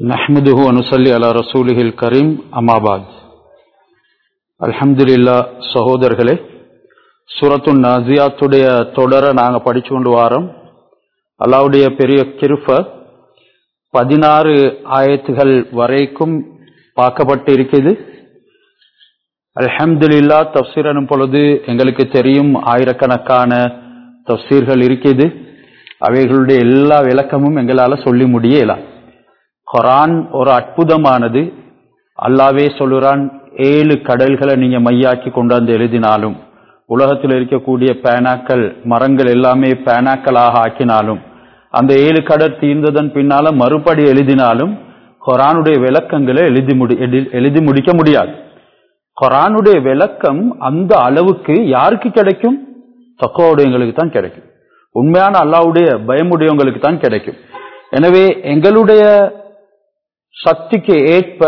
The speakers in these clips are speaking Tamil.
نحمده ونصلي على رسوله الكريم أما بعد அல்ஹம்துலில்லா சகோதரர்களே சூரத்து நாசியாத்துடைய தொடரை நாங்கள் படிச்சு கொண்டு வாரோம் அல்லாவுடைய பெரிய கிருஃப பதினாறு ஆயத்துகள் வரைக்கும் பார்க்கப்பட்டு இருக்குது அல்ஹம்துலில்லா தப்சீர் எனும் பொழுது எங்களுக்கு தெரியும் ஆயிரக்கணக்கான தப்சீர்கள் இருக்குது அவைகளுடைய எல்லா விளக்கமும் எங்களால் சொல்லி முடியலாம் குரான் ஒரு அற்புதமானது அல்லாவே சொல்லுறான் ஏழு கடல்களை நீங்க மையாக்கி கொண்டாந்து எழுதினாலும் உலகத்தில் இருக்கக்கூடிய பேனாக்கள் மரங்கள் எல்லாமே பேனாக்களாக ஆக்கினாலும் அந்த ஏழு கடல் தீர்ந்ததன் பின்னால மறுபடி எழுதினாலும் குரானுடைய விளக்கங்களை எழுதி முடி எழுதி முடிக்க முடியாது குரானுடைய விளக்கம் அந்த அளவுக்கு யாருக்கு கிடைக்கும் தக்கோடையங்களுக்கு தான் கிடைக்கும் உண்மையான அல்லாவுடைய பயமுடையவங்களுக்கு தான் கிடைக்கும் எனவே எங்களுடைய சக்திக்கு ஏற்ப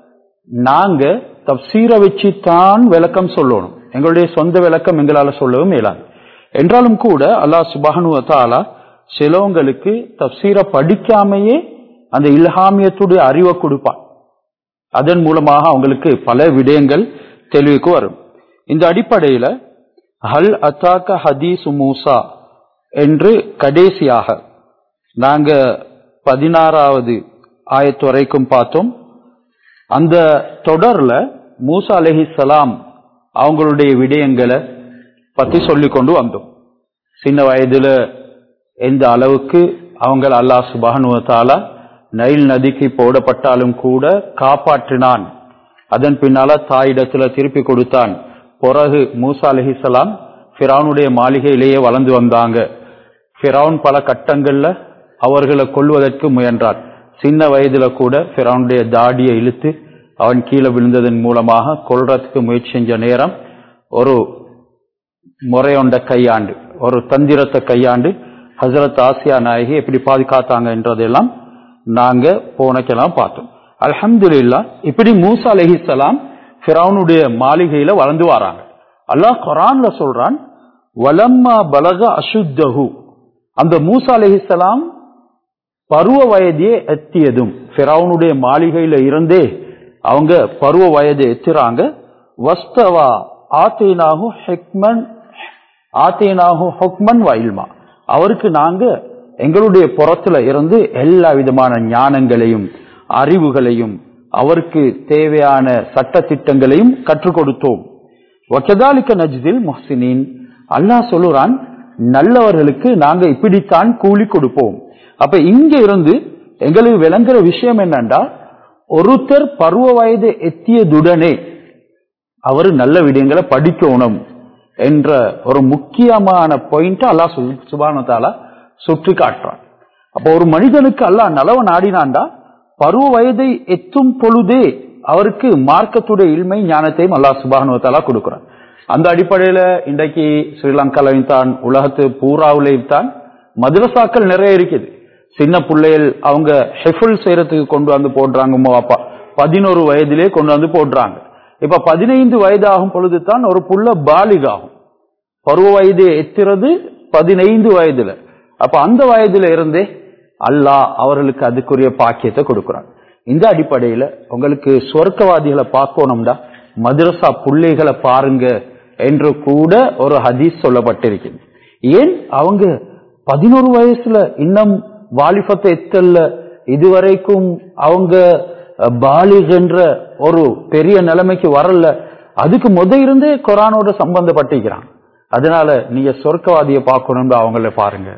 நாங்க தப்சீரை வச்சு தான் விளக்கம் சொல்லணும் எங்களுடைய சொந்த விளக்கம் எங்களால சொல்லவும் இயலாது என்றாலும் கூட அல்லாஹ் சுபானுவத்தாலா சிலவங்களுக்கு தப்சீரை படிக்காமையே அந்த இல்ஹாமியத்துடைய அறிவை கொடுப்பான் அதன் மூலமாக அவங்களுக்கு பல விடயங்கள் தெளிவுக்கு வரும் இந்த அடிப்படையில ஹல் அத்தாக்க ஹதீஸ் மூசா என்று கடைசியாக நாங்க பதினாறாவது ஆயத்து வரைக்கும் பார்த்தோம் அந்த தொடர்ல மூசா அலஹி சலாம் அவங்களுடைய விடயங்களை பத்தி சொல்லி கொண்டு வந்தோம் சின்ன வயதுல எந்த அளவுக்கு அவங்க அல்லாஹ் சுபானுவத்தாலா நைல் நதிக்கு போடப்பட்டாலும் கூட காப்பாற்றினான் அதன் பின்னால தாயிடத்துல திருப்பி கொடுத்தான் பிறகு மூசா அலஹிசலாம் ஃபிரௌனுடைய மாளிகையிலேயே வளர்ந்து வந்தாங்க ஃபிரௌன் பல கட்டங்கள்ல அவர்களை கொள்வதற்கு முயன்றான் சின்ன வயதுல கூட ஃபிரௌனுடைய தாடியை இழுத்து அவன் கீழே விழுந்ததன் மூலமாக கொல்றதுக்கு முயற்சி செஞ்ச நேரம் ஒரு முறையொண்ட கையாண்டு ஒரு தந்திரத்தை கையாண்டு ஹசரத் ஆசியா நாயகி எப்படி பாதுகாத்தாங்க என்றதெல்லாம் நாங்க போனக்கெல்லாம் பார்த்தோம் அலமதுல்லா இப்படி மூசா அலஹிசலாம் ஃபிரௌனுடைய மாளிகையில வளர்ந்து வராங்க அல்லாஹ் குரான்ல சொல்றான் வலம்மா பலக அசுத்தஹு அந்த மூசா அலஹிசலாம் பருவ வயதையே எத்தியதும் ஃபிரௌனுடைய மாளிகையில இருந்தே அவங்க பருவ வயதை எத்துறாங்க வஸ்தவா ஆத்தேனாகு ஹெக்மன் ஆத்தேனாகு ஹொக்மன் வயல்மா அவருக்கு நாங்க எங்களுடைய புறத்துல இருந்து எல்லா விதமான ஞானங்களையும் அறிவுகளையும் அவருக்கு தேவையான சட்ட திட்டங்களையும் கற்றுக் கொடுத்தோம் ஒக்கதாலிக்க நஜ்தில் முஹ்சினின் அல்லாஹ் சொல்லுறான் நல்லவர்களுக்கு நாங்க இப்படித்தான் கூலி கொடுப்போம் அப்ப இங்க இருந்து எங்களுக்கு விளங்குற விஷயம் என்னண்டா ஒருத்தர் பருவ வயது எத்தியதுடனே அவர் நல்ல விடயங்களை படிக்கணும் என்ற ஒரு முக்கியமான பாயிண்ட் அல்லாஹ் சுபானத்தால சுற்றி காட்டுறான் அப்ப ஒரு மனிதனுக்கு அல்லாஹ் நலவ நாடினாண்டா பருவ வயதை எத்தும் பொழுதே அவருக்கு மார்க்கத்துடைய இல்மை ஞானத்தையும் அல்லாஹ் சுபானுவத்தாலா கொடுக்கிறான் அந்த அடிப்படையில இன்றைக்கு ஸ்ரீலங்காலையும் தான் உலகத்து பூராவிலையும் தான் மதுரசாக்கள் நிறைய இருக்குது சின்ன பிள்ளைகள் அவங்க ஹெஃபுல் செய்யறதுக்கு கொண்டு வந்து போடுறாங்க அப்பா பதினோரு வயதிலே கொண்டு வந்து போடுறாங்க இப்ப பதினைந்து வயது ஆகும் பொழுது தான் ஒரு புள்ள பாலிகாகும் பருவ வயது எத்துறது பதினைந்து வயதுல அப்ப அந்த வயதுல இருந்தே அல்லாஹ் அவர்களுக்கு அதுக்குரிய பாக்கியத்தை கொடுக்கிறான் இந்த அடிப்படையில உங்களுக்கு சொர்க்கவாதிகளை பார்க்கணும்டா மதுரசா பிள்ளைகளை பாருங்க என்று கூட ஒரு ஹதீஸ் சொல்லப்பட்டிருக்கிறது ஏன் அவங்க பதினோரு வயசுல இன்னும் வாலிபத்தை எத்தல்ல இதுவரைக்கும் அவங்க பாலிக் என்ற ஒரு பெரிய நிலைமைக்கு வரல அதுக்கு முத இருந்தே கொரானோட சம்பந்தப்பட்டிருக்கிறான் அதனால நீங்க சொர்க்கவாதியை பார்க்கணும் அவங்கள பாருங்க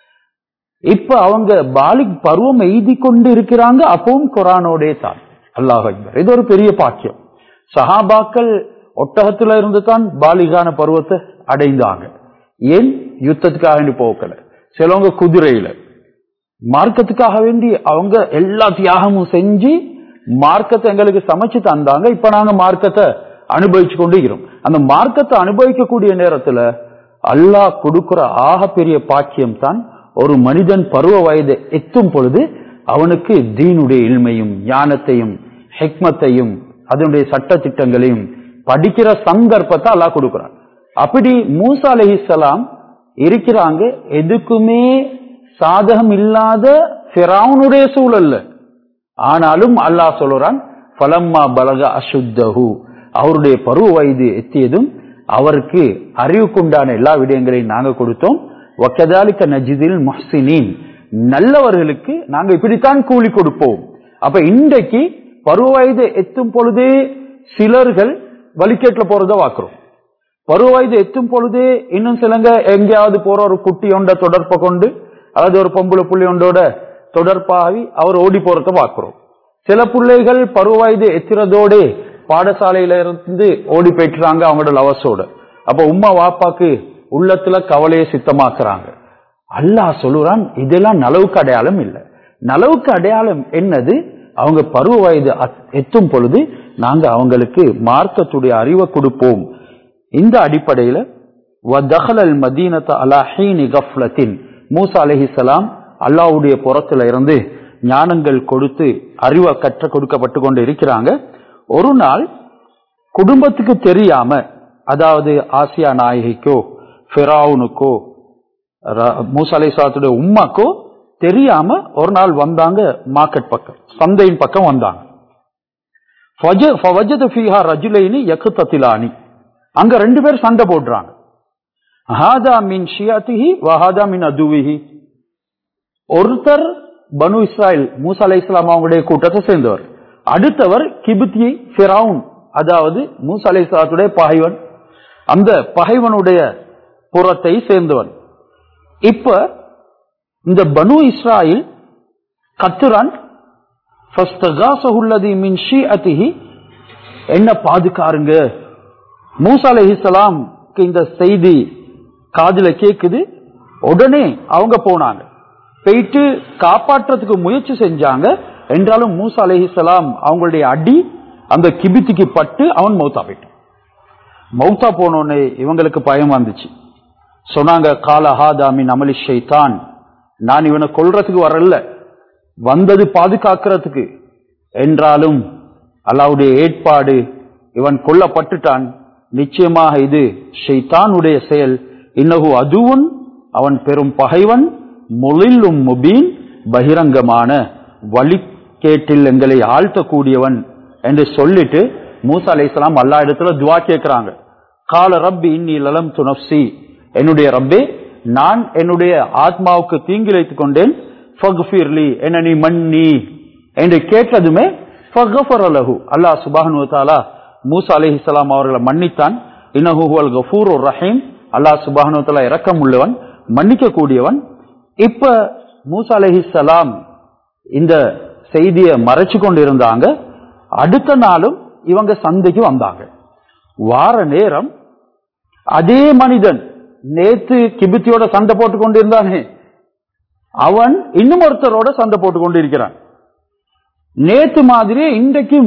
இப்ப அவங்க பாலிக் பருவம் எய்தி கொண்டு இருக்கிறாங்க அப்பவும் கொரானோடே தான் அல்லாஹ் இது ஒரு பெரிய பாக்கியம் சஹாபாக்கள் ஒட்டகத்துல இருந்து தான் பாலிகான பருவத்தை அடைந்தாங்க ஏன் யுத்தத்துக்காக வேண்டி போக்கல சிலவங்க குதிரையில மார்க்கத்துக்காக வேண்டி அவங்க எல்லா தியாகமும் செஞ்சு மார்க்கத்தை எங்களுக்கு சமைச்சு தந்தாங்க இப்ப நாங்க மார்க்கத்தை அனுபவிச்சு கொண்டு இருக்கிறோம் அந்த மார்க்கத்தை அனுபவிக்கக்கூடிய நேரத்துல அல்லாஹ் கொடுக்கிற ஆக பெரிய பாக்கியம் தான் ஒரு மனிதன் பருவ வயதை எத்தும் பொழுது அவனுக்கு தீனுடைய இல்மையும் ஞானத்தையும் ஹெக்மத்தையும் அதனுடைய சட்ட திட்டங்களையும் படிக்கிற சந்தர்ப்பத்தை அல்லாஹ் கொடுக்கிறான் அப்படி மூசா அலஹிசலாம் இருக்கிறாங்க எதுக்குமே சாதகம் இல்லாத ஃபிரௌனுடைய சூழல்ல ஆனாலும் அல்லாஹ் சொல்றான் பலம்மா பலக அசுத்தஹு அவருடைய பருவ வயது எத்தியதும் அவருக்கு அறிவுக்குண்டான எல்லா விடயங்களையும் நாங்க கொடுத்தோம் ஒக்கதாலிக்க நஜிதில் முஹ்சினின் நல்லவர்களுக்கு நாங்க இப்படித்தான் கூலி கொடுப்போம் அப்ப இன்றைக்கு பருவ வயது எத்தும் பொழுதே சிலர்கள் வழிகேட்டில் போறத வாக்குறோம் பருவ வயது எத்தும் பொழுதே இன்னும் சிலங்க எங்கேயாவது போற ஒரு குட்டி ஒண்ட தொடர்பை கொண்டு அதாவது ஒரு பொம்பளை புள்ளி ஒன்றோட தொடர்பாகி அவர் ஓடி போறத பார்க்கிறோம் சில பிள்ளைகள் பருவ வயது எத்திரதோட பாடசாலையில இருந்து ஓடி போயிட்டுறாங்க அவங்களோட லவஸோட அப்ப உம்மா வாப்பாக்கு உள்ளத்துல கவலையை சித்தமாக்குறாங்க அல்லாஹ் சொல்லுறான் இதெல்லாம் நலவுக்கு அடையாளம் இல்லை நலவுக்கு அடையாளம் என்னது அவங்க பருவ வயது அத்- எத்தும் பொழுது நாங்க அவங்களுக்கு மார்க்கத்துடைய அறிவை கொடுப்போம் இந்த அடிப்படையில வதஹலல் மதீனத்த அலா ஹீனி கஃப்லத்தின் மூசா அலைஹிஸ்ஸலாம் அல்லாஹ்வுடைய புறத்துல இருந்து ஞானங்கள் கொடுத்து அறிவை கற்ற கொடுக்கப்பட்டு கொண்டு இருக்கிறாங்க ஒரு நாள் குடும்பத்துக்கு தெரியாம அதாவது ஆசியா நாயகிக்கோ ஃபிரௌனுக்கோ ர- மூசா அலைஹிஸ்ஸலாத்துடைய உம்மாக்கோ தெரியாம ஒரு நாள் வந்தாங்க மார்க்கெட் பக்கம் சந்தையின் பக்கம் வந்தாங்க ஃபஜ- ஃபவஜத ஃபீஹா ரஜுலைனி யக்குத்தத்திலானி அங்க ரெண்டு பேர் சண்டை போடுறாங்க ஹாதா மின் ஷியாத்திஹி வஹாதா மின் அதுவிஹி ஒருத்தர் பனு இஸ்ராயல் மூசா அலை இஸ்லாம் அவங்களுடைய கூட்டத்தை சேர்ந்தவர் அடுத்தவர் கிபித்தி ஃபிரவுன் அதாவது மூசா அலை இஸ்லாத்துடைய பகைவன் அந்த பகைவனுடைய புறத்தை சேர்ந்தவன் இப்ப இந்த பனு இஸ்ராயில் கத்துரான் ஃபஸ்தகாசஹுல்லதி மின் ஷிஅத்திஹி என்ன பாதுகாருங்க மூசா அலைஹிஸ்ஸலாம்க்கு இந்த செய்தி காதுல கேக்குது உடனே அவங்க போனாங்க போயிட்டு காப்பாற்றுறதுக்கு முயற்சி செஞ்சாங்க என்றாலும் மூசா அலைஹிஸ்ஸலாம் அவங்களுடைய அடி அந்த கிபித்துக்கு பட்டு அவன் மௌத்தா போயிட்டான் மௌத்தா போனோடனே இவங்களுக்கு பயம் வந்துச்சு சொன்னாங்க கால ஹாதாமின் அமலி ஷைத்தான் நான் இவனை கொல்றதுக்கு வரல வந்தது பாதுகாக்கிறதுக்கு என்றாலும் அல்லாவுடைய ஏற்பாடு இவன் கொல்லப்பட்டுட்டான் நிச்சயமாக இது ஷைத்தானுடைய செயல் இன்னகு அதுவும் அவன் பெரும் பகைவன் மொழிலும் முபீன் பகிரங்கமான வழிகேட்டில் எங்களை ஆழ்த்தக்கூடியவன் என்று சொல்லிட்டு மூசா அலைஹிஸ்ஸலாம் அல்லா இடத்துல துவா கேட்கிறாங்க கால ரப்பி இன்னி லலம் துனப்சி என்னுடைய ரப்பே நான் என்னுடைய ஆத்மாவுக்கு தீங்கிழைத்துக் கொண்டேன் ஃபக்ஃபிர்லி என்ன நீ மன்னி என்று கேட்டதுமே ஃபக்ஃபர லஹு அல்லாஹ் சுப்ஹானஹு வ தஆலா மூசா அலைஹிஸ்ஸலாம் அவர்களை மன்னித்தான் இன்னஹு ஹுவல் கஃபூருர் ரஹீம் அல்லாஹ் சுப்ஹானஹு வ தஆலா இரக்கம் உள்ளவன் மன்னிக்க கூடியவன் இப்ப மூசா அலைஹிஸ்ஸலாம் இந்த செய்தியை மறைச்சு கொண்டு இருந்தாங்க அடுத்த நாளும் இவங்க சந்தைக்கு வந்தாங்க வார நேரம் அதே மனிதன் நேத்து கிபித்தியோட சண்டை போட்டு கொண்டிருந்தானே அவன் இன்னும் ஒருத்தரோட சண்டை போட்டு கொண்டிருக்கிறான் நேத்து மாதிரியே இன்றைக்கும்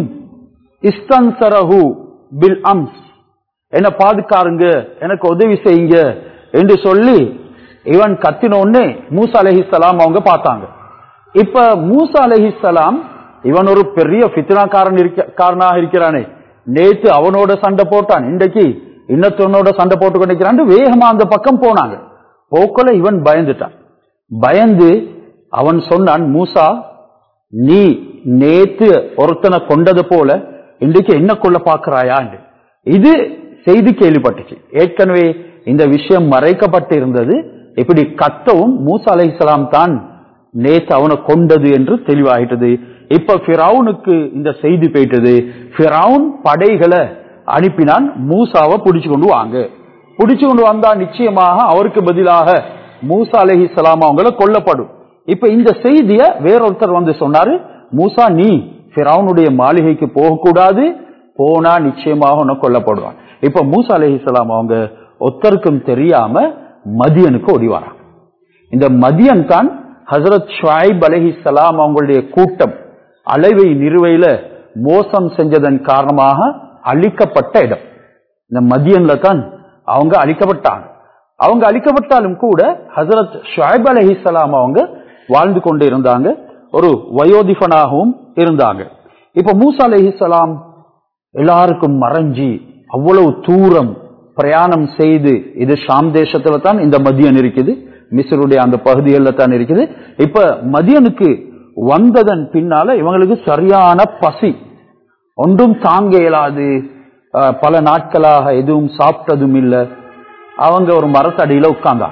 இஸ்தன்சரஹு பில் அம்ஸ் என்ன பாதுகாருங்க எனக்கு உதவி செய்யுங்க என்று சொல்லி இவன் கத்தின உடனே மூசா அலைஹிஸ்ஸலாம் அவங்க பார்த்தாங்க இப்ப மூசா அலைஹிஸ்ஸலாம் இவன் ஒரு பெரிய ஃபித்னாக்காரன் இருக்க காரனாக இருக்கிறானே நேத்து அவனோட சண்டை போட்டான் இன்றைக்கு இன்னத்தவனோட சண்டை போட்டு கொண்டிருக்கிறான் வேகமா அந்த பக்கம் போனாங்க போக்கல இவன் பயந்துட்டான் பயந்து அவன் சொன்னான் மூசா நீ நேத்து ஒருத்தனை கொண்டது போல இன்றைக்கு என்ன கொள்ள பாக்குறாயா இது செய்தி கேள்விப்பட்டுச்சு ஏற்கனவே இந்த விஷயம் மறைக்கப்பட்டு இருந்தது இப்படி கத்தவும் மூசா அலைஹிஸ்ஸலாம் தான் நேத்து அவனை கொண்டது என்று தெளிவாயிட்டது இப்ப ஃபிரௌனுக்கு இந்த செய்தி போயிட்டது ஃபிரௌன் படைகளை அனுப்பினான் மூசாவை பிடிச்சு கொண்டு வாங்க பிடிச்சு கொண்டு வந்தா நிச்சயமாக அவருக்கு பதிலாக மூசா அலைஹிஸ்ஸலாம் அவங்கள கொல்லப்படும் இப்ப இந்த செய்திய வேறொருத்தர் வந்து சொன்னாரு மூசா நீ ஃபிரௌனுடைய மாளிகைக்கு போகக்கூடாது போனா நிச்சயமாக உன்னை கொல்லப்படுவான் இப்ப மூசா அலைஹிஸ்ஸலாம் அவங்க ஒத்தருக்கும் தெரியாம மதியனுக்கு ஓடி வராங்க இந்த மதியன் தான் ஹசரத் ஷுவைப் அலைஹிஸ்ஸலாம் அவங்களுடைய கூட்டம் அளவை நிறுவையில மோசம் செஞ்சதன் காரணமாக அழிக்கப்பட்ட இடம் இந்த மதியன்ல தான் அவங்க அழிக்கப்பட்டாங்க அவங்க அழிக்கப்பட்டாலும் கூட ஹசரத் ஷுவைப் அலைஹிஸ்ஸலாம் அவங்க வாழ்ந்து கொண்டு இருந்தாங்க ஒரு வயோதிபனாகவும் இருந்தாங்க இப்ப மூசா அலைஹிஸ்ஸலாம் எல்லாருக்கும் மறைஞ்சி அவ்வளவு தூரம் பிரயாணம் செய்து இது ஷாம் தேசத்துல தான் இந்த மதியன் இருக்குது மிஸ்ருடைய அந்த பகுதிகளில் தான் இருக்குது இப்ப மதியனுக்கு வந்ததன் பின்னால இவங்களுக்கு சரியான பசி ஒன்றும் தாங்க இயலாது அஹ், பல நாட்களாக எதுவும் சாப்பிட்டதும் இல்லை அவங்க ஒரு மரத்தடியில உட்கார்ந்தா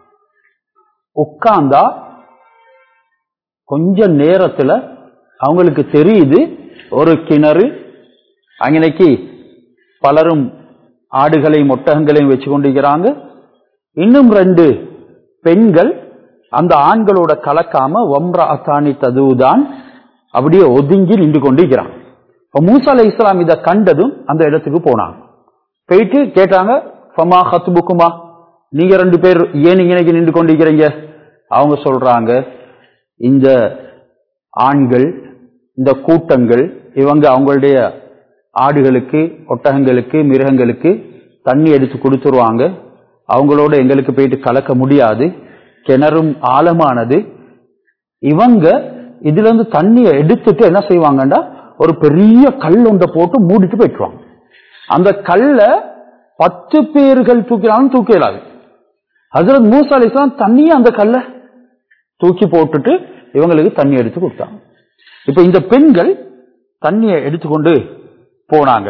உட்கார்ந்தா கொஞ்ச நேரத்துல அவங்களுக்கு தெரியுது ஒரு கிணறு அங்கனைக்கு பலரும் ஆடுகளையும் ஒட்டகங்களையும் வச்சு கொண்டிருக்கிறாங்க இன்னும் ரெண்டு பெண்கள் அந்த ஆண்களோட கலக்காம வம்ரா அத்தானி ததுதான் அப்படியே ஒதுங்கி நின்று கொண்டிருக்கிறாங்க இப்ப மூசா அலை இஸ்லாம் இதை கண்டதும் அந்த இடத்துக்கு போனாங்க போயிட்டு கேட்டாங்க ஃபமா ஹத்துபுக்குமா நீங்க ரெண்டு பேர் ஏன் நீங்க இன்னைக்கு நின்று கொண்டிருக்கிறீங்க அவங்க சொல்றாங்க இந்த ஆண்கள் இந்த கூட்டங்கள் இவங்க அவங்களுடைய ஆடுகளுக்கு ஒட்டகங்களுக்கு மிருகங்களுக்கு தண்ணி எடுத்து கொடுத்துருவாங்க அவங்களோட எங்களுக்கு போயிட்டு கலக்க முடியாது கிணறும் ஆழமானது இவங்க இதுல இருந்து தண்ணியை எடுத்துட்டு என்ன செய்வாங்கன்னா ஒரு பெரிய கல் ஒன்றை போட்டு மூடிட்டு போயிட்டுருவாங்க அந்த கல்ல பத்து பேர்கள் தூக்கினாலும் தூக்க இயலாது ஹசரத் மூசா அலிஸ்லாம் தண்ணியை அந்த கல்லை தூக்கி போட்டுட்டு இவங்களுக்கு தண்ணி எடுத்து கொடுத்தாங்க இப்ப இந்த பெண்கள் தண்ணியை எடுத்துக்கொண்டு போனாங்க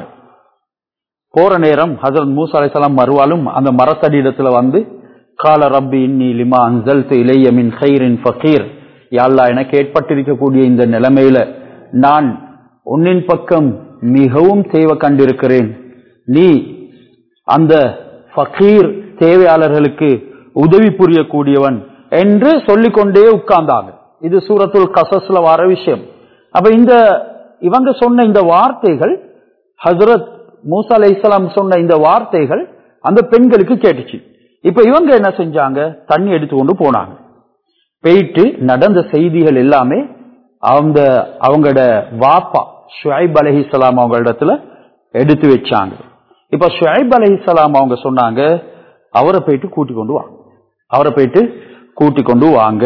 போற நேரம் ஹசரத் மூசா அலைஹிஸ்ஸலாம் மறுவாலும் அந்த மரத்தடி இடத்துல வந்து கால ரப்பி இன்னி லிமா அன்சல்து இலைய மின் ஹைரின் ஃபகீர் யாழ்லா எனக்கு ஏற்பட்டிருக்கக்கூடிய இந்த நிலைமையில நான் உன்னின் பக்கம் மிகவும் தேவை கண்டிருக்கிறேன் நீ அந்த ஃபகீர் தேவையாளர்களுக்கு உதவி புரியக்கூடியவன் என்று சொல்லிக்கொண்டே உட்கார்ந்தாங்க இது சூரத்துல் கசஸ்ல வர விஷயம் அப்ப இந்த இவங்க சொன்ன இந்த வார்த்தைகள் ஹசரத் மூசா அலை இஸ்லாம் சொன்ன இந்த வார்த்தைகள் அந்த பெண்களுக்கு கேட்டுச்சு இப்ப இவங்க என்ன செஞ்சாங்க தண்ணி எடுத்துக்கொண்டு போனாங்க போயிட்டு நடந்த செய்திகள் எல்லாமே அவங்க அவங்களோட வாப்பா ஷுஐப் அலஹிஸ்லாம் அவங்க இடத்துல எடுத்து வச்சாங்க இப்ப ஷுஐப் அலஹிஸ்லாம் அவங்க சொன்னாங்க அவரை போயிட்டு கூட்டி கொண்டு வாங்க அவரை போயிட்டு கூட்டி கொண்டு வாங்க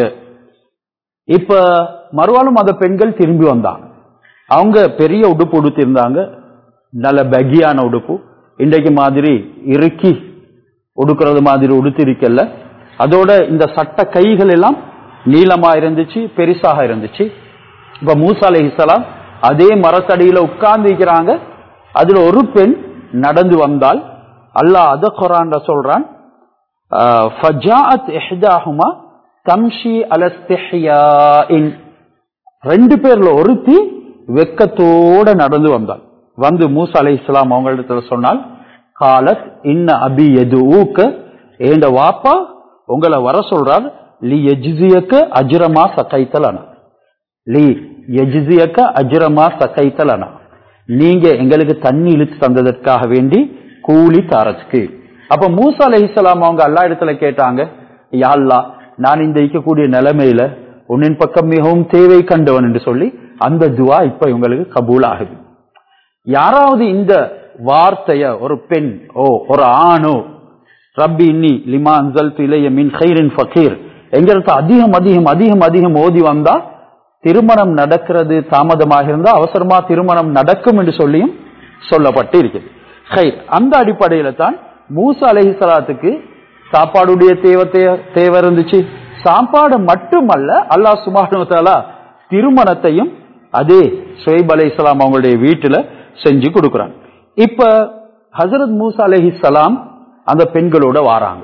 இப்ப மறுவாலும் அந்த பெண்கள் திரும்பி வந்தாங்க அவங்க பெரிய உடுப்பு உடுத்திருந்தாங்க நல்ல பகியான உடுப்பு இன்றைக்கு மாதிரி இறுக்கி உடுக்கிறது மாதிரி உடுத்திருக்கல அதோட இந்த சட்ட கைகள் எல்லாம் நீளமா இருந்துச்சு பெருசாக இருந்துச்சு இப்ப மூசா அலைஹிஸ்ஸலாம் அதே மரத்தடியில உட்கார்ந்து இருக்கிறாங்க அதுல ஒரு பெண் நடந்து வந்தால் அல்லாஹ் அத குரான்ல சொல்றான் ஆஹ், ஃபஜாஅத் இஹ்தாஹுமா தம்ஷி அல இஸ்திஹ்யாஇன். ரெண்டு பேர்ல ஒருத்தி வெக்கத்தோட நடந்து வந்தாள் வந்து மூசா அலை இஸ்லாம் அவங்களிடத்துல சொன்னால் காலத் இன்ன அபி எது ஊக்க ஏண்ட வாப்பா உங்களை வர சொல்றார் லி எஜ்சியக்க அஜ்ரமா சகைத்தலனா லி எஜ்சியக்க அஜ்ரமா சகைத்தலனா நீங்க எங்களுக்கு தண்ணி இழுத்து தந்ததற்காக வேண்டி கூலி தாரத்துக்கு அப்ப மூசா அலைஹிஸ்ஸலாம் அவங்க அல்லா இடத்துல கேட்டாங்க யா அல்லாஹ் நான் இந்த இருக்கக்கூடிய நிலைமையில உன்னின் பக்கம் மிகவும் தேவை கண்டவன் என்று சொல்லி அந்த துவா இப்ப இவங்களுக்கு கபூல் ஆகுது யாராவது இந்த வார்த்தைய ஒரு பெண் ஓ ஒரு ஆணோ ரப்பி இன்னி லிமா அன்சல் இலைய மின் ஹைரின் ஃபகீர் எங்களுக்கு அதிகம் அதிகம் அதிகம் அதிகம் ஓதி வந்தா திருமணம் நடக்கிறது தாமதமாக இருந்தா அவசரமா திருமணம் நடக்கும் என்று சொல்லியும் சொல்லப்பட்டு இருக்குது ஹைர் அந்த அடிப்படையில தான் மூசா அலைஹிஸ்ஸலாத்துக்கு சாப்பாடுடைய தேவை தே- தேவை இருந்துச்சு சாப்பாடு மட்டுமல்ல அல்லாஹ் சுப்ஹானஹு வ தஆலா திருமணத்தையும் அதே சுவைப் அலைஹிஸ்ஸலாம் அவங்களுடைய வீட்டுல செஞ்சு கொடுக்குறாங்க இப்ப ஹசரத் மூசா அலைஹிஸ்ஸலாம் அந்த பெண்களோட வாராங்க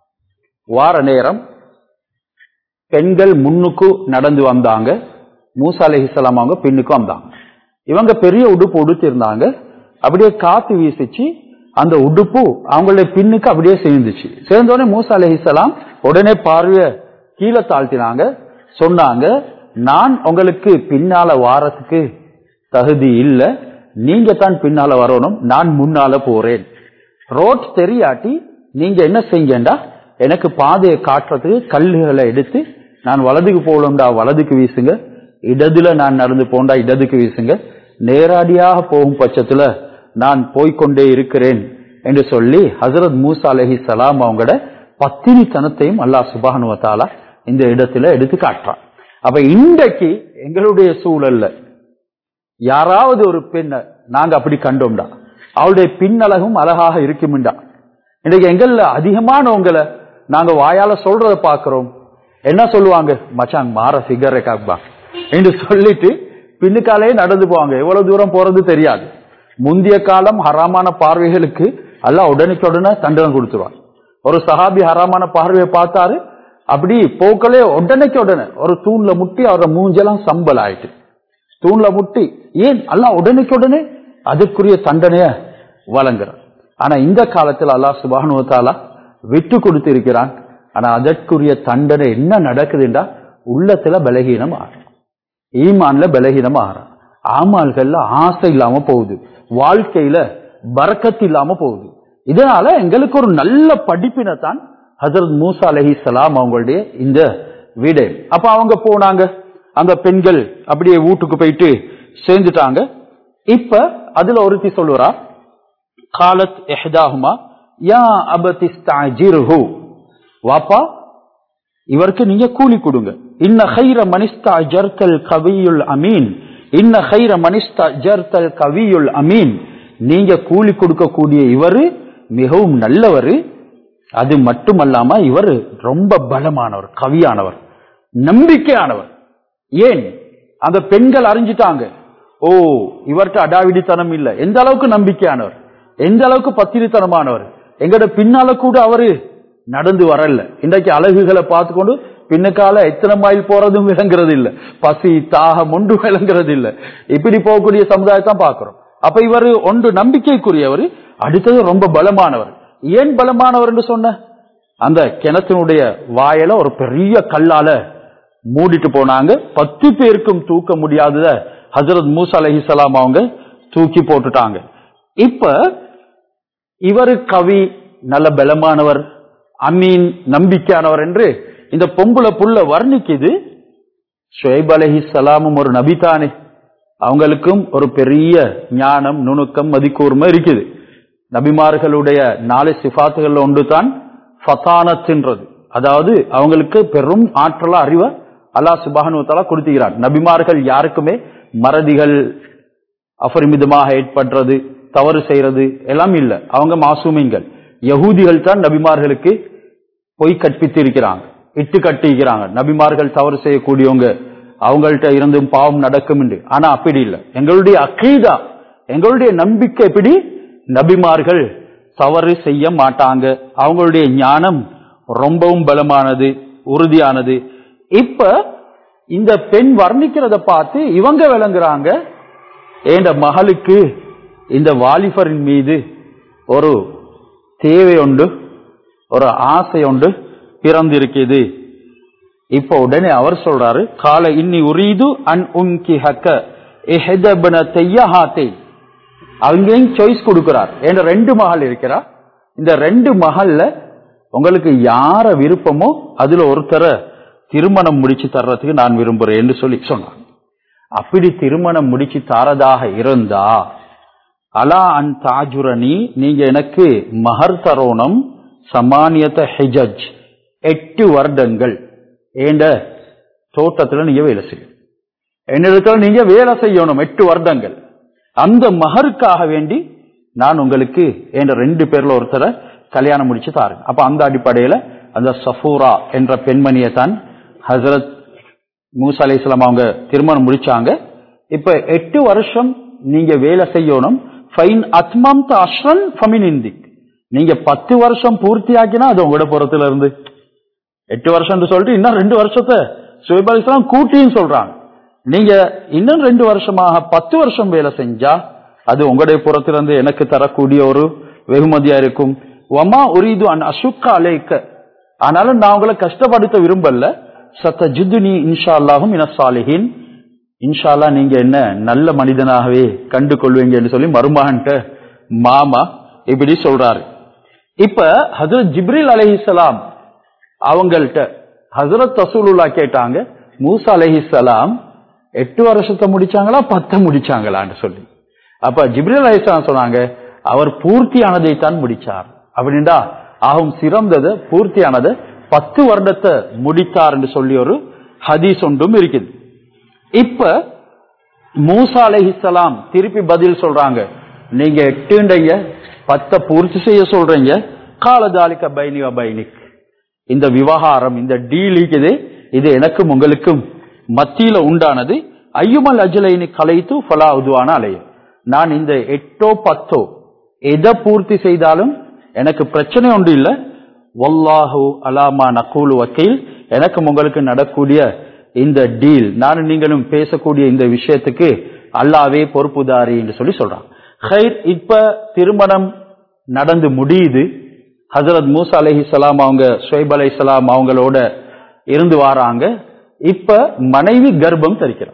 வார நேரம் பெண்கள் முன்னுக்கு நடந்து வந்தாங்க மூசா அலைஹிஸ்ஸலாம் அவங்க பின்னுக்கு வந்தாங்க இவங்க பெரிய உடுப்பு உடுத்திருந்தாங்க அப்படியே காத்து வீசிச்சு அந்த உடுப்பு அவங்களுடைய பின்னுக்கு அப்படியே சேர்ந்துச்சு சேர்ந்த உடனே மூசா அலைஹிஸ்ஸலாம் உடனே பார்வைய கீழே தாழ்த்தினாங்க சொன்னாங்க நான் உங்களுக்கு பின்னால வாரத்துக்கு தகுதி இல்ல நீங்க தான் பின்னால வரணும் நான் முன்னால போறேன் ரோட் தெரியாட்டி நீங்க என்ன செய்யுங்கண்டா எனக்கு பாதையை காட்டுறதுக்கு கல்லுகளை எடுத்து நான் வலதுக்கு போகணும்டா வலதுக்கு வீசுங்க இடதுல நான் நடந்து போண்டா இடதுக்கு வீசுங்க நேரடியாக போகும் பட்சத்துல நான் போய்க்கொண்டே இருக்கிறேன் என்று சொல்லி ஹசரத் மூசா அலஹி சலாம் அவங்களோட பத்தினித்தனத்தையும் அல்லாஹ் சுபானுவ தஆலா இந்த இடத்துல எடுத்து காட்டுறான் அப்ப இன்றைக்கு எங்களுடைய சூழல்ல யாராவது ஒரு பெண்ணை நாங்க அப்படி கண்டோம்டா அவளுடைய பின்னழகும் அழகாக இருக்கும்டா இன்னைக்கு எங்கள்ல அதிகமானவங்களை நாங்க வாயால சொல்றத பாக்குறோம் என்ன சொல்லுவாங்க மச்சான் மாற ஃபிகர் காக்பா என்று சொல்லிட்டு பின்னுக்காலே நடந்து போவாங்க எவ்வளவு தூரம் போறது தெரியாது முந்தைய காலம் ஹராமான பார்வைகளுக்கு அல்லாஹ் உடனுக்கு உடனே தண்டனை கொடுத்துருவான் ஒரு சஹாபி ஹராமான பார்வையை பார்த்தாரு அப்படி போக்களே உடனேக்கு உடனே ஒரு தூண்ல முட்டி அவரோட மூஞ்செல்லாம் சம்பல் ஆயிட்டு தூண்ல முட்டி ஏன் அல்லாஹ் உடனுக்கு உடனே அதுக்குரிய தண்டனைய வழங்குறான் ஆனா இந்த காலத்துல அல்லாஹ் சுபானுவத்தாலா விட்டு கொடுத்து இருக்கிறான் ஆனா அதற்குரிய தண்டனை என்ன நடக்குதுண்டா உள்ளத்துல பலகீனம் ஆகும் ஈமான்ல பலகீனம் ஆகிறான் ஆமால்கள்ல ஆசை இல்லாம போகுது வாழ்க்கையில பறக்கத்து இல்லாம போகுது இதனால எங்களுக்கு ஒரு நல்ல படிப்பினை தான் ஹசரத் மூசா அலஹி சலாம் அவங்களுடைய இந்த வீடு அப்ப அவங்க போனாங்க அந்த பெண்கள் அப்படியே வீட்டுக்கு போயிட்டு சேர்ந்துட்டாங்க இப்ப அதுல ஒருத்தி சொல்லுறா காலத் எஹ்தாஹுமா யா அபதிஸ்தாஜிர்ஹு வாப்பா இவருக்கு நீங்க கூலி கொடுங்க இன்ன ஹைர மனிஸ்தா ஜர்தல் கவியுல் அமீன் இன்ன ஹைர மனிஸ்தா ஜர்தல் கவியுல் அமீன் நீங்க கூலி கொடுக்கக்கூடிய இவரு மிகவும் நல்லவர் அது மட்டுமல்லாம இவர் ரொம்ப பலமானவர் கவியானவர் நம்பிக்கையானவர் ஏன் அந்த பெண்கள் அறிஞ்சிட்டாங்க ஓ இவர்கிட்ட அடாவிடித்தனம் இல்ல எந்த அளவுக்கு நம்பிக்கையானவர் எந்த அளவுக்கு பத்திரித்தனமானவர் எங்கட பின்னால கூட அவரு நடந்து வரல இன்றைக்கு அழகுகளை பார்த்துக்கொண்டு பின்னுக்கால எத்தனை மைல் போறதும் விளங்குறது இல்ல பசி தாகம் ஒன்று விளங்குறது இல்ல இப்படி போகக்கூடிய சமுதாயத்தான் பார்க்கிறோம் அப்ப இவர் ஒன்று நம்பிக்கைக்குரியவர் அடுத்தது ரொம்ப பலமானவர் ஏன் பலமானவர் என்று சொன்ன அந்த கிணத்தினுடைய வாயில ஒரு பெரிய கல்லால மூடிட்டு போனாங்க பத்து பேருக்கும் தூக்க முடியாதத ஹசரத் மூசா அலஹிசலாம் அவங்க தூக்கி போட்டுட்டாங்க இப்ப இவரு கவி நல்ல பலமானவர் அமீன் நம்பிக்கையானவர் என்று இந்த பொம்புல புள்ள வர்ணிக்குது ஷுவைப் அலஹி சலாமும் ஒரு நபிதானே அவங்களுக்கும் ஒரு பெரிய ஞானம் நுணுக்கம் மதிக்கூர்மை இருக்குது நபிமார்களுடைய நாலு சிபாத்துகள் ஒன்று தான் ஃபதானத்ன்றது அதாவது அவங்களுக்கு பெரும் ஆற்றலா அறிவை அல்லாஹ் சுபானுவத்தாலா கொடுத்துகிறார் நபிமார்கள் யாருக்குமே மறதிகள் அபரிமிதமாக ஏற்படுறது தவறு செய்யறது எல்லாம் இல்ல அவங்க மாசூமிங்கள் யகூதிகள் தான் நபிமார்களுக்கு பொய் கற்பித்து இருக்கிறாங்க இட்டு கட்டிக்கிறாங்க நபிமார்கள் தவறு செய்யக்கூடியவங்க அவங்கள்ட்ட இருந்தும் பாவம் நடக்கும் என்று ஆனா அப்படி இல்லை எங்களுடைய அக்கீதா எங்களுடைய நம்பிக்கை எப்படி நபிமார்கள் தவறு செய்ய மாட்டாங்க அவங்களுடைய ஞானம் ரொம்பவும் பலமானது உறுதியானது இப்ப இந்த பெண் வர்ணிக்கிறத பார்த்து இவங்க விளங்குறாங்க என்ற மகளுக்கு இந்த வாலிபரின் மீது ஒரு தேவை உண்டு ஒரு ஆசை உண்டு பிறந்திருக்குது இப்ப உடனே அவர் சொல்றாரு கால இன்னி உரீது அன் உன்கி ஹக்க எஹதபன தெய்யஹாத்தை அவங்களையும் சாய்ஸ் கொடுக்கிறார் என்ற ரெண்டு மகள் இருக்கிறார் இந்த ரெண்டு மகள்ல உங்களுக்கு யார விருப்பமோ அதுல ஒருத்தரை திருமணம் முடிச்சு தர்றதுக்கு நான் விரும்புறேன் என்று சொல்லி சொன்னான் அப்படி திருமணம் முடிச்சு தாரதாக இருந்தா அலா அன் தாஜுரணி நீங்க எனக்கு மகர் தரோணம் சமானியத்த ஹெஜஜ் எட்டு வருடங்கள் ஏண்ட தோட்டத்துல நீங்க வேலை செய்யணும் என்னிடத்துல நீங்க வேலை செய்யணும் எட்டு வருடங்கள் அந்த மகருக்காக வேண்டி நான் உங்களுக்கு என்ற ரெண்டு பேர்ல ஒருத்தரை கல்யாணம் முடிச்சு தாருங்க அப்ப அந்த அடிப்படையில அந்த சஃபூரா என்ற பெண்மணியை தான் ஹசரத் மூசா அலி இஸ்லாம் அவங்க திருமணம் முடிச்சாங்க இப்ப எட்டு வருஷம் நீங்க வேலை செய்யணும் ஃபைன் அத்மம் அஷ்ரன் ஃபமின் இந்திக் நீங்க பத்து வருஷம் பூர்த்தி ஆக்கினா அது உங்களோட புறத்துல இருந்து எட்டு வருஷம் சொல்லிட்டு இன்னும் ரெண்டு வருஷத்தை சுயப் அலி இஸ்லாம் கூட்டின்னு சொல்றாங்க நீங்க இன்னும் ரெண்டு வருஷமாக பத்து வருஷம் வேலை செஞ்சா அது உங்களுடைய புறத்திலிருந்து எனக்கு தரக்கூடிய ஒரு வெகுமதியா இருக்கும் வமா உரிது அன் அசுக்கா அலைக்க ஆனாலும் நான் உங்களை கஷ்டப்படுத்த விரும்பல சத்த ஜிதுனி இன்ஷா அல்லாஹும் இனசாலிஹின் இன்ஷா அல்லா நீங்க என்ன நல்ல மனிதனாகவே கண்டு கொள்வீங்கன்னு சொல்லி மருமகன்ட்ட மாமா இப்படி சொல்றாரு இப்ப ஹசரத் ஜிப்ரில் அலஹிசலாம் அவங்கள்ட்ட ஹசரத் தசூலுல்லா கேட்டாங்க மூசா அலஹிசலாம் எட்டு வருஷத்தை முடிச்சாங்களா பத்த முடிச்சாங்களான்னு சொல்லி அப்ப ஜிப்ரில் அலிஸ்லாம் சொன்னாங்க அவர் பூர்த்தியானதை தான் முடிச்சார் அப்படின்டா ஆகும் சிறந்தது பூர்த்தியானது பத்து வருடத்தை முடித்தார் என்று சொல்லி ஒரு ஹதீஸ் ஒன்றும் இருக்குது இப்ப மூசா அலைஹிஸ்ஸலாம் திருப்பி பதில் சொல்றாங்க நீங்க எட்டுண்டீங்க பத்தை பூர்த்தி செய்ய சொல்றீங்க காலதாலிக்க பைனி பைனிக் இந்த விவகாரம் இந்த டீல் இருக்குது இது எனக்கும் உங்களுக்கும் மத்தியில உண்டானது ஐயுமல் அஜலைனி கலைத்து ஃபலா உதுவான அலைய நான் இந்த எட்டோ பத்தோ எதை பூர்த்தி செய்தாலும் எனக்கு பிரச்சனை ஒன்று இல்லை வல்லாஹு அலாமா நக்கூலு வக்கீல் எனக்கும் உங்களுக்கு நடக்கூடிய இந்த டீல் நானும் நீங்களும் பேசக்கூடிய இந்த விஷயத்துக்கு அல்லாவே பொறுப்புதாரி என்று சொல்லி சொல்றான் ஹைர் இப்ப திருமணம் நடந்து முடியுது ஹசரத் மூசா அலஹி சலாம் அவங்க ஷுவைப் அலை சலாம் அவங்களோட இருந்து வாராங்க இப்ப மனைவி கர்ப்பம் தரிக்கிறார்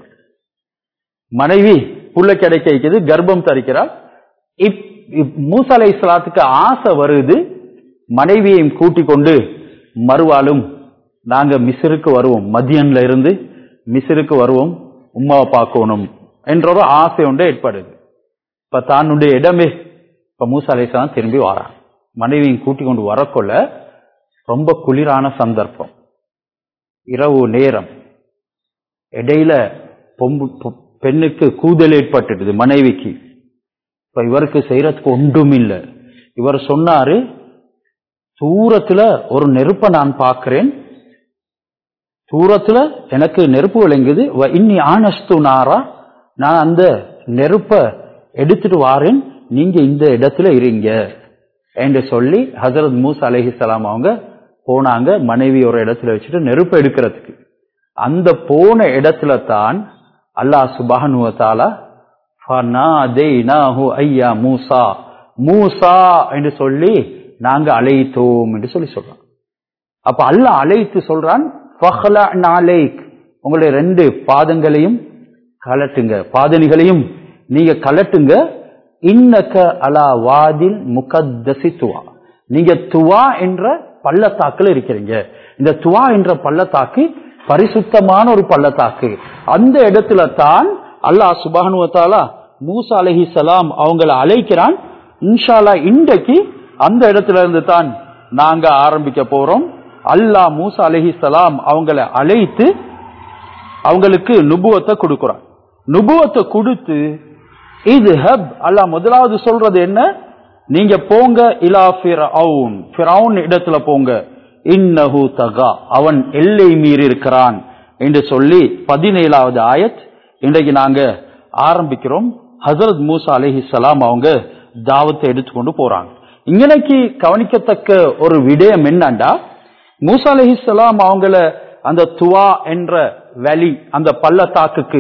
மனைவி புள்ள கிடைக்க வைக்குது கர்ப்பம் தரிக்கிறார் இப் இப் மூசா அலை சலாத்துக்கு ஆசை வருது மனைவியையும் கூட்டிக் கொண்டு மறுவாலும் நாங்க மிசிருக்கு வருவோம் மதியன்ல இருந்து மிசிருக்கு வருவோம் உமாவை பார்க்கணும் என்ற ஒரு ஆசை ஒன்று ஏற்படுது இப்ப தன்னுடைய இடமே இப்ப மூசா அலைசலாம் திரும்பி வாரான் மனைவியும் கூட்டிக் கொண்டு வரக்கொள்ள ரொம்ப குளிரான சந்தர்ப்பம் இரவு நேரம் இடையில பொம்பு பொ- பெண்ணுக்கு கூதல் ஏற்பட்டுடுது மனைவிக்கு இப்ப இவருக்கு செய்யறதுக்கு ஒன்றும் இல்லை இவர் சொன்னாரு தூரத்துல ஒரு நெருப்பை நான் பார்க்கிறேன் தூரத்துல எனக்கு நெருப்பு விளங்குது வ இன்னி ஆனஸ்து நாரா நான் அந்த நெருப்ப எடுத்துட்டு வாரேன் நீங்க இந்த இடத்துல இருங்க என்று சொல்லி ஹசரத் மூசா அலைஹிஸ்ஸலாம் அவங்க போனாங்க மனைவி ஒரு இடத்துல வச்சுட்டு நெருப்பு எடுக்கிறதுக்கு அந்த போன இடத்துல தான் அல்லாஹ் சுபஹானு வ தஆலா ஃபனாதைனாஹு ஐயா மூசா மூசா என்று சொல்லி நாங்க அழைத்தோம் என்று சொல்லி சொல்றோம் அப்ப அல்லாஹ் அழைத்து சொல்றான் "ஃபஹ்லஅன் அலைக்." உங்களுடைய ரெண்டு பாதங்களையும் கலட்டுங்க பாதணிகளையும் நீங்க கலட்டுங்க இன்னக்க அலா வாதில் முகத்தசி துவா நீங்க துவா என்ற பள்ளத்தாக்குல இருக்கிறீங்க இந்த துவா என்ற பள்ளத்தாக்கு பரிசுத்தமான ஒரு பள்ளத்தாக்கு அந்த இடத்துல தான் அல்லாஹ் சுபானுவத்தாலா மூசா அலஹி சலாம் அவங்கள அழைக்கிறான் இன்ஷால்லா இன்றைக்கு அந்த இடத்துல இருந்து தான் நாங்க ஆரம்பிக்க போறோம் அல்லாஹ் மூசா அலஹி சலாம் அவங்கள அழைத்து அவங்களுக்கு நுபுவத்தை கொடுக்கிறான் நுபுவத்தை கொடுத்து இது ஹப் அல்லாஹ் முதலாவது சொல்றது என்ன நீங்க போங்க இலா ஃபிரவுன் ஃபிரவுன் இடத்துல போங்க இன்னஹு தகா அவன் எல்லை மீறி இருக்கிறான் என்று சொல்லி பதினேழாவது ஆயத் இன்றைக்கு நாங்க ஆரம்பிக்கிறோம் ஹசரத் மூசா அலைஹி சலாம் அவங்க தாவத்தை எடுத்துக்கொண்டு போறாங்க இங்கனைக்கு கவனிக்கத்தக்க ஒரு விடயம் என்னண்டா மூசா அலைஹி சலாம் அவங்கள அந்த துவா என்ற வேலி அந்த பள்ளத்தாக்குக்கு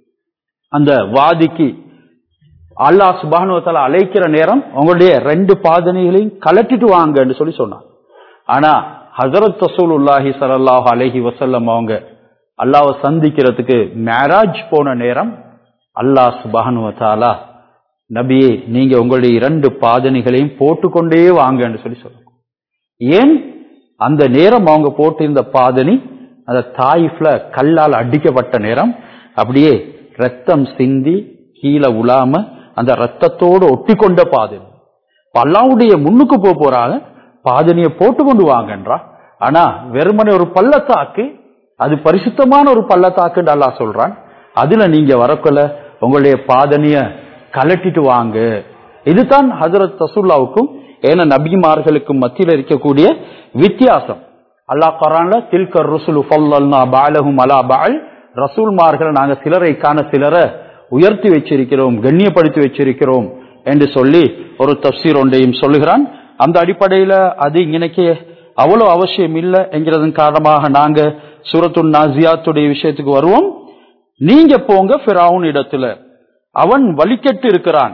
அந்த வாதிக்கு அல்லாஹ் சுபானுவத்தால அழைக்கிற நேரம் உங்களுடைய ரெண்டு பாதனைகளையும் கலட்டிட்டு வாங்கன்னு சொல்லி சொன்னான் ஆனா ஹசரத் ரசூலுல்லாஹி ஸல்லல்லாஹு அலைஹி வஸல்லம் அவங்க அல்லாஹ்வை சந்திக்கிறதுக்கு மேராஜ் போன நேரம் அல்லாஹ் சுபானுவத்தாலா நபியே நீங்க உங்களுடைய இரண்டு பாதணிகளையும் போட்டுக்கொண்டே வாங்கன்னு சொல்லி சொல்லுங்க ஏன் அந்த நேரம் அவங்க போட்டிருந்த பாதணி அந்த தாயிஃப்ல கல்லால் அடிக்கப்பட்ட நேரம் அப்படியே ரத்தம் சிந்தி கீழே உலாம அந்த ரத்தத்தோடு ஒட்டி கொண்ட பாதணி இப்ப அல்லாவுடைய முன்னுக்கு போக போறாங்க பாதணியை போட்டு கொண்டு வாங்கன்றா ஆனா வெறுமனே ஒரு பள்ளத்தாக்கு அது பரிசுத்தமான ஒரு பள்ளத்தாக்குன்னு அல்லாஹ் சொல்றான் அதுல நீங்க வரக்குள்ள உங்களுடைய பாதணிய கலட்டிட்டு வாங்க இதுதான் ஹஜரத் ரசூல்லாவுக்கும் ஏன நபிமார்களுக்கும் மத்தியில் இருக்கக்கூடிய வித்தியாசம் அல்லாஹ் குரான்ல தில்கர் ருசுலு ஃபல்லல்னா பாலஹும் அலா பால் ரசூல்மார்கள் நாங்க சிலரை காண சிலரை உயர்த்தி வச்சிருக்கிறோம் கண்ணியப்படுத்தி வச்சிருக்கிறோம் என்று சொல்லி ஒரு தப்சீர் ஒன்றையும் சொல்லுகிறான் அந்த அடிப்படையில அது இன்னைக்கு அவ்வளவு அவசியம் இல்லை என்கிறதன் காரணமாக நாங்க சூரத்துன் நாசியாத்துடைய விஷயத்துக்கு வருவோம் நீங்க போங்க ஃபிரவுன் இடத்துல அவன் வலிக்கட்டு இருக்கிறான்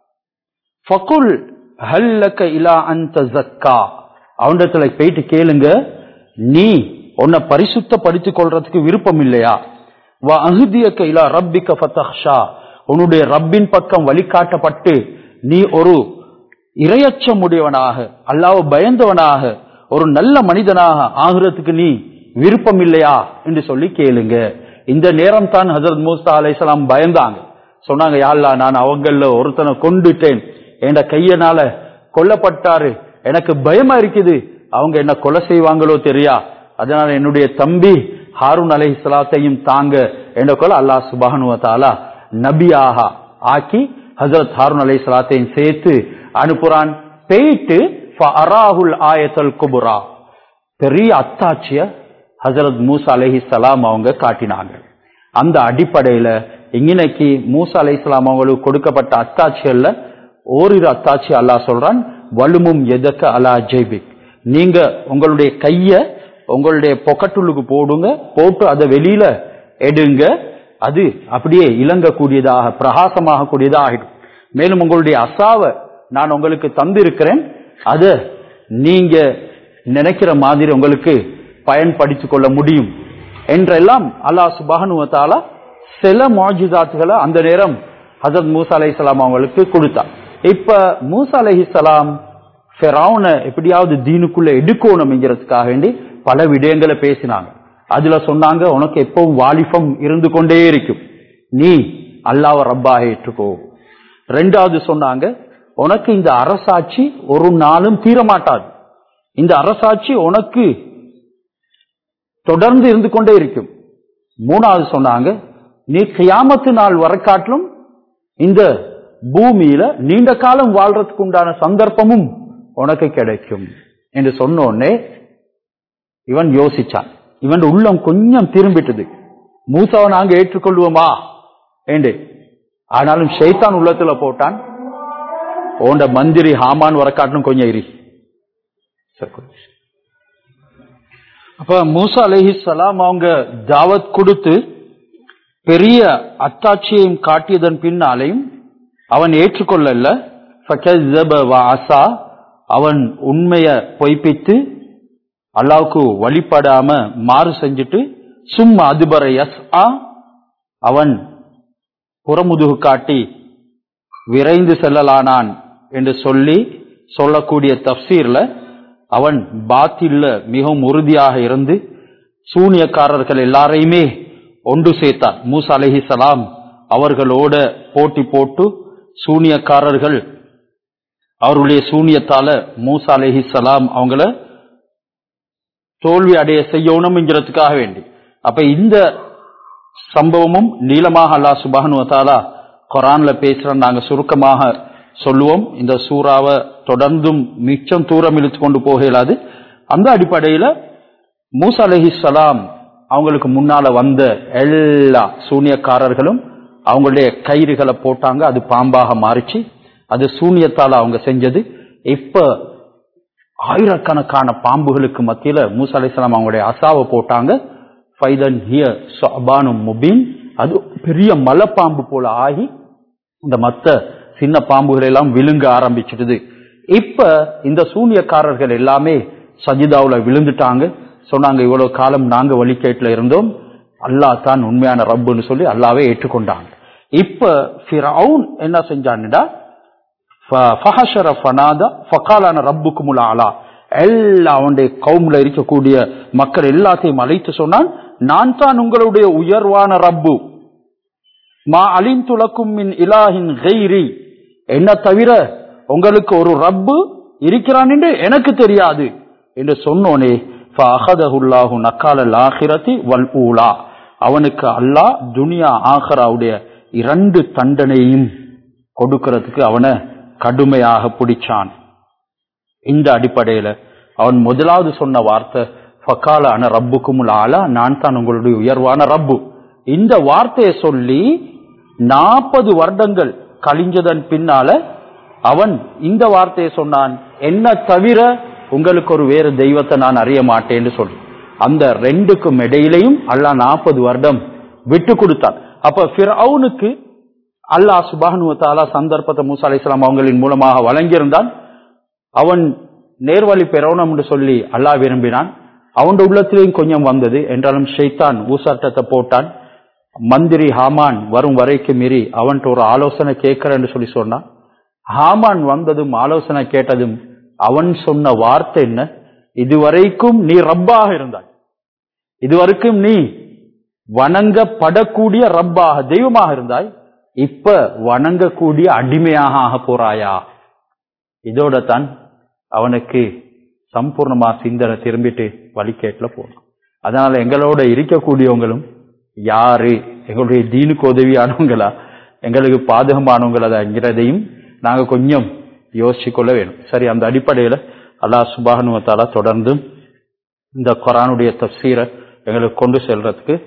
ஃபகுல் ஹல்லக இலா அந்த ஜக்கா அவனிடத்துல போயிட்டு கேளுங்க நீ உன்னை பரிசுத்தப்படுத்திக் கொள்றதுக்கு விருப்பம் இல்லையா வ அஹ்தியக இலா ரப்பிக ஃபதஹ்ஷா உன்னுடைய ரப்பின் பக்கம் வழிகாட்டப்பட்டு நீ ஒரு இரையச்சம் உடையவனாக அல்லாஹ் பயந்தவனாக ஒரு நல்ல மனிதனாக ஆகிறதுக்கு நீ விருப்பம் இல்லையா என்று சொல்லி கேளுங்க இந்த நேரம் தான் ஹசரத் மூசா அலைசலாம் பயந்தாங்க சொன்னாங்க யாழ்லா நான் அவங்கள ஒருத்தனை கொண்டுட்டேன் என் கையனால கொல்லப்பட்டாரு எனக்கு பயமா இருக்குது அவங்க என்ன கொலை செய்வாங்களோ தெரியா அதனால என்னுடைய தம்பி ஹாரூன் அலை சலாத்தையும் தாங்க என்ற கொலை அல்லாஹ் சுபானுவத்தாலா நபியாக ஆக்கி ஹசரத் ஹாரூன் அலை சலாத்தையும் சேர்த்து அனுப்புறான் போயிட்டு ஃபஅராஹுல் ஆயத்தல் குபுரா பெரிய அத்தாட்சிய ஹசரத் மூசா அலைஹி சலாம் அவங்க காட்டினாங்க அந்த அடிப்படையில இன்னைக்கு மூசா அலை இஸ்லாம் அவங்களுக்கு கொடுக்கப்பட்ட அத்தாட்சிகள்ல ஓரிரு அத்தாட்சி அல்லாஹ் சொல்றான் வலுமும் எதக்க அலா ஜெய்பிக் நீங்க உங்களுடைய கைய உங்களுடைய பொக்கட்டுள்ளுக்கு போடுங்க போட்டு அதை வெளியில எடுங்க அது அப்படியே இலங்கக்கூடியதாக பிரகாசமாக கூடியதாக ஆகிடும் மேலும் உங்களுடைய அசாவை நான் உங்களுக்கு தந்திருக்கிறேன் அத நீங்க நினைக்கிற மாதிரி உங்களுக்கு பயன்படுத்திக் கொள்ள முடியும் என்றெல்லாம் அல்லாஹ் சுபஹனுவத்தால சில மாஜிதாத்துகளை அந்த நேரம் ஹசரத் மூசா அலைஹிஸ்ஸலாம் அவங்களுக்கு கொடுத்தார் இப்ப மூசா அலைஹிஸ்ஸலாம் ஃபெரௌனை எப்படியாவது தீனுக்குள்ள எடுக்கணும்ங்கிறதுக்காக வேண்டி பல விடயங்களை பேசினாங்க அதுல சொன்னாங்க உனக்கு எப்பவும் வாலிபம் இருந்து கொண்டே இருக்கும் நீ அல்லாஹ் ரப்பாக ஏற்றுக்கோ ரெண்டாவது சொன்னாங்க உனக்கு இந்த அரசாட்சி ஒரு நாளும் தீரமாட்டாது இந்த அரசாட்சி உனக்கு தொடர்ந்து இருந்து கொண்டே இருக்கும் மூணாவது சொன்னாங்க நீ கியாமத்து நாள் வரக்காட்டிலும் இந்த பூமியில நீண்ட காலம் வாழ்றதுக்கு உண்டான சந்தர்ப்பமும் உனக்கு கிடைக்கும் என்று சொன்ன உடனே இவன் யோசிச்சான் இவன் உள்ளம் கொஞ்சம் திரும்பிட்டது மூசாவை நாங்க ஏற்றுக்கொள்வோமா ஏண்டு ஆனாலும் ஷைத்தான் உள்ளத்துல போட்டான் ஓண்ட மந்திரி ஹாமான் வரக்காட்டும் கொஞ்சம் இரி சரி, கொஞ்சம். அப்ப மூசா அலைஹிஸ்ஸலாம் அவங்க தாவத் கொடுத்து பெரிய அத்தாட்சியையும் காட்டியதன் பின்னாலையும் அவன் ஏற்றுக்கொள்ளல ஃபகஸ்ஸப வஅஸா. அவன் உண்மைய பொய்ப்பித்து அல்லாவுக்கு வழிபடாம மாறு செஞ்சுட்டு சும்மா அதுபர எஸ் அவன் புறமுதுகு காட்டி விரைந்து செல்லலானான் என்று சொல்லி சொல்லக்கூடிய தப்சீர்ல அவன் பாத்தில்ல மிகவும் உறுதியாக இருந்து சூனியக்காரர்கள் எல்லாரையுமே ஒன்று சேர்த்தான் மூசா அலைஹிஸ்ஸலாம் அவர்களோட போட்டி போட்டு சூனியக்காரர்கள் அவருடைய சூனியத்தால மூசா அலைஹிஸ்ஸலாம் அவங்கள தோல்வி அடைய செய்யணும்ங்கிறதுக்காக வேண்டி அப்ப இந்த சம்பவமும் நீளமாக அல்லாஹ் சுபஹனு வத்தாலா குரான்ல பேசுற நாங்க சுருக்கமாக சொல்லுவோம் இந்த சூறாவை தொடர்ந்தும் மிச்சம் தூரம் இழுத்து கொண்டு போக இயலாது அந்த அடிப்படையில மூசா அலைஹிஸ்ஸலாம் அவங்களுக்கு முன்னால வந்த எல்லா சூனியக்காரர்களும் அவங்களுடைய கயிறுகளை போட்டாங்க அது பாம்பாக மாறிச்சு அது சூனியத்தால அவங்க செஞ்சது இப்ப ஆயிரக்கணக்கான பாம்புகளுக்கு மத்தியில மூசா அலைஹிஸ்ஸலாம் அவங்களுடைய அசாவை போட்டாங்க ஃபைதன் ஹிய சபானும் முபீன் அது பெரிய மலைப்பாம்பு போல ஆகி இந்த மத்த சின்ன பாம்புகள் எல்லாம் விழுங்க ஆரம்பிச்சிடுது இப்ப இந்த சூனியக்காரர்கள் எல்லாமே சஜிதாவுல விழுந்துட்டாங்க சொன்னாங்க இவ்வளவு காலம் நாங்க வழிகேட்டுல இருந்தோம் அல்லாஹ் தான் உண்மையான ரப்புன்னு சொல்லி அல்லாவே ஏற்றுக்கொண்டாங்க இப்ப ஃபிரௌன் என்ன செஞ்சான்டா ஃபஹஷர ஃபனாதா ஃபகாலான ரப்புக்குமுல் ஆலா எல்லா அவனுடைய கவும்ல இருக்கக்கூடிய மக்கள் எல்லாத்தையும் அழைத்து சொன்னான் நான் தான் உங்களுடைய உயர்வான ரப்பு மா அலின் துலக்கும் மின் இலாஹின் கைரி என்ன தவிர உங்களுக்கு ஒரு ரப்பு இருக்கிறான் என்று எனக்கு தெரியாது என்று சொன்னோனே ஃபஅஹதஹுல்லாஹு நக்காலல் ஆখিরাতি வல் ஊலா அவனுக்கு அல்லாஹ் துனியா ஆஹிராவுடைய இரண்டு தண்டனையும் கொடுக்கிறதுக்கு அவனை கடுமையாக பிடிச்சான் இந்த அடிப்படையில அவன் முதலாவது சொன்ன வார்த்தை ஃபக்கால அன ரப்புக்குமுல் ஆலா நான் தான் உங்களுடைய உயர்வான ரப்பு இந்த வார்த்தையை சொல்லி நாற்பது வருடங்கள் கழிஞ்சதன் பின்னால அவன் இந்த வார்த்தையை சொன்னான் என்ன தவிர உங்களுக்கு ஒரு வேறு தெய்வத்தை நான் அறிய மாட்டேன்னு சொல்லி அந்த ரெண்டுக்கும் இடையிலையும் அல்லாஹ் நாற்பது வருடம் விட்டு கொடுத்தான் அப்ப ஃபிரௌனுக்கு அல்லாஹ் சுபானு தாலா சந்தர்ப்பத்தை மூசா அலைஹிஸ்ஸலாம் அவங்களின் மூலமாக வழங்கியிருந்தான் அவன் நேர்வழி பெறணும் என்று சொல்லி அல்லாஹ் விரும்பினான் அவன் உள்ளத்திலேயும் கொஞ்சம் வந்தது என்றாலும் ஷைத்தான் ஊசாட்டத்தை போட்டான் மந்திரி ஹாமான் வரும் வரைக்கும் மீறி அவன்கிட்ட ஒரு ஆலோசனை கேட்கிறேன்னு சொல்லி சொன்னான் ஹாமான் வந்ததும் ஆலோசனை கேட்டதும் அவன் சொன்ன வார்த்தை என்ன இதுவரைக்கும் நீ ரப்பாக இருந்தாய் இதுவரைக்கும் நீ வணங்கப்படக்கூடிய ரப்பாக தெய்வமாக இருந்தாய் இப்ப வணங்கக்கூடிய அடிமையாக ஆக போறாயா இதோட தான் அவனுக்கு சம்பூர்ணமா சிந்தனை திரும்பிட்டு வழிகேட்டுல போனான் அதனால எங்களோட இருக்கக்கூடியவங்களும் யாரு எங்களுடைய தீனுக்கு உதவியானவங்களா எங்களுக்கு பாதகமானவங்களதாங்கிறதையும் நாங்க கொஞ்சம் யோசிச்சு கொள்ள வேணும் சரி அந்த அடிப்படையில அல்லாஹ் சுபானுவத்தாலா தொடர்ந்து இந்த குரானுடைய தப்சீரை எங்களுக்கு கொண்டு செல்றதுக்கு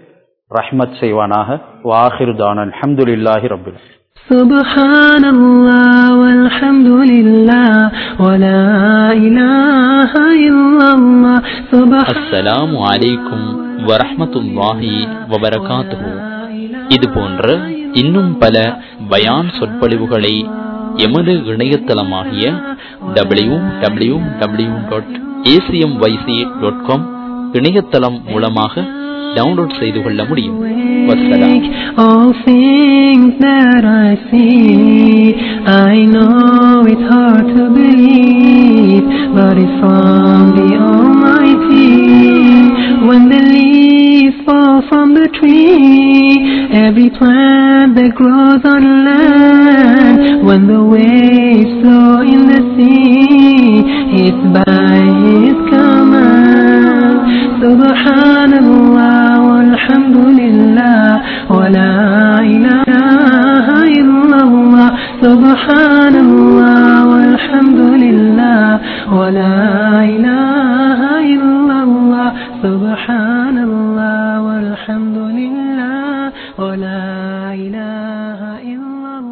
ரஹ்மத் செய்வானாக வாஹிர் தான் அல்ஹம்துலில்லாஹி ரப்பில் سبحان الله والحمد لله ولا إله إلا الله سبحان அஸ்ஸலாமு அலைக்கும் வரஹ்மத்துல்லாஹி வபரகாத்துஹு இது போன்ற இன்னும் பல பயான் சொற்பொழிவுகளை எமது இணையதளமாகிய W W W dot ACM YC dot com இணையதளம் மூலமாக டவுன்லோட் செய்து கொள்ள முடியும் வஸ்ஸலாம் All things that I see, I know it's hard to believe, but it's from the Almighty. When the leaves fall from the tree, every plant that grows on land, when the waves flow in the sea, it's by His command. سبحان الله والحمد لله ولا إله إلا الله سبحان الله والحمد لله ولا إله إلا الله سبحان الله والحمد لله ولا إله إلا الله